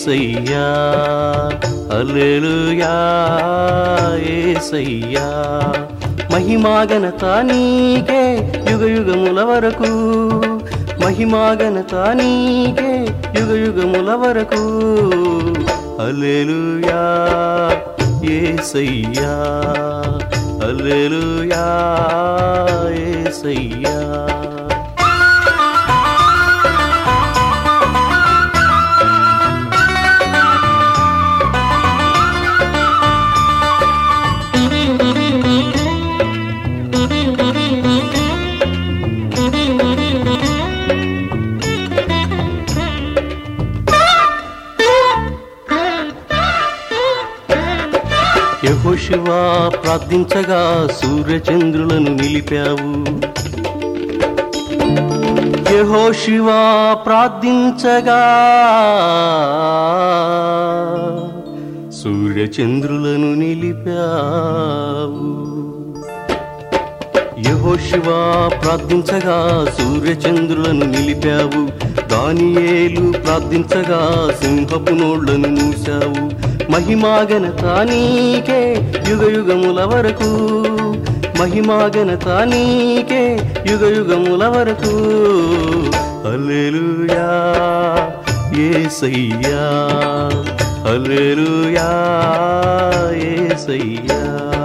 ఏసయ్యా అల్లెలుయా ఏసయ్యా మహిమాగనత నీకే యుగ యుగముల వరకు మహిమాగనత నీకే యుగ యుగముల వరకు అల్లెలుయా ఏసయ్యా అల్లెలుయా ఏసయ్యా యహోశివా ప్రార్థించగా సూర్యచంద్రులను నిలిపావు యహోశివా ప్రార్థించగా సూర్యచంద్రులను నిలిపావు యహోశివా ప్రార్థించగా సూర్యచంద్రులను నిలిపావు దానియేలు ప్రార్థించగా సింహపు నోళ్లను మూసావు మహిమాగనత నీకే యుగ యుగముల వరకు మహిమాగనత నీకే యుగ యుగముల వరకు అల్లెలుయా ఏసయ్యా అల్లెలుయా ఏసయ్యా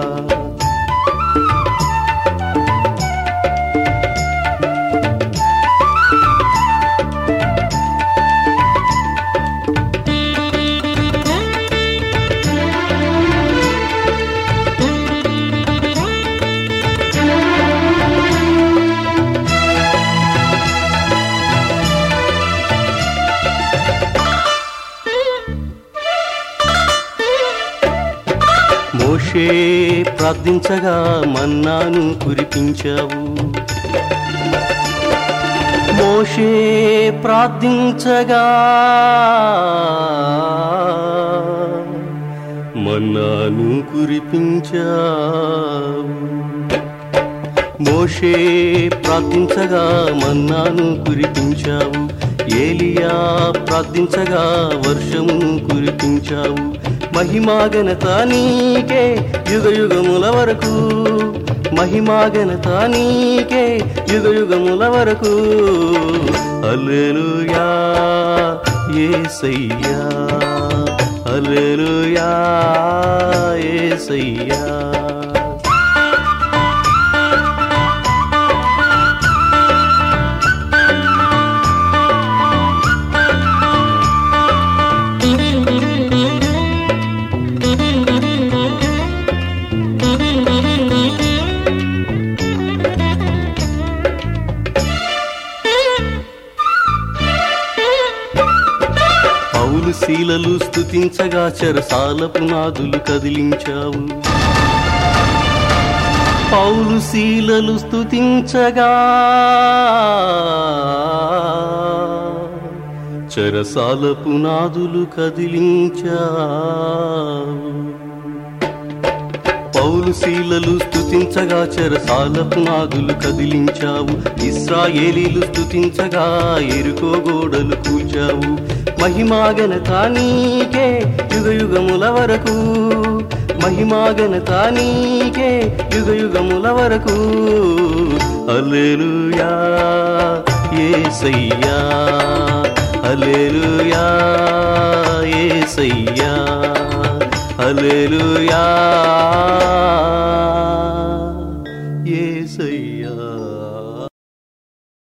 మోషే ప్రార్థించగా మన్నాను కురిపించావు మోషే ప్రార్థించగా మన్నాను కురిపించావు మోషే ప్రార్థించగా మన్నాను కురిపించావు ఏలియా ప్రార్థించగా వర్షమును కురిపించావు మహిమాగనత నీకే యుగ యుగముల వరకు మహిమాగనత నీకే యుగ యుగముల వరకు అల్లెలుయా ఏసయ్యా అల్లెలుయా ఏసయ్యా పౌలు శీలలు స్తుతించగా చెరసాల పునాదులు కదిలించావు పౌలు శీలలు స్తుతించగా చెరసాల పునాదులు కదిలించావు పౌలు శీలలు స్తుతించగా చెరసాల పునాదులు కదిలించావు ఇస్రాయేలీలు స్తుతించగా ఎరుకో గోడలు కూల్చావు మహిమాగనత నీకే యుగ యుగముల వరకు మహిమాగనత నీకే యుగ యుగముల వరకు అల్లెలుయా ఏసయ్యా అల్లెలుయా ఏసయ్యా అల్లెలుయా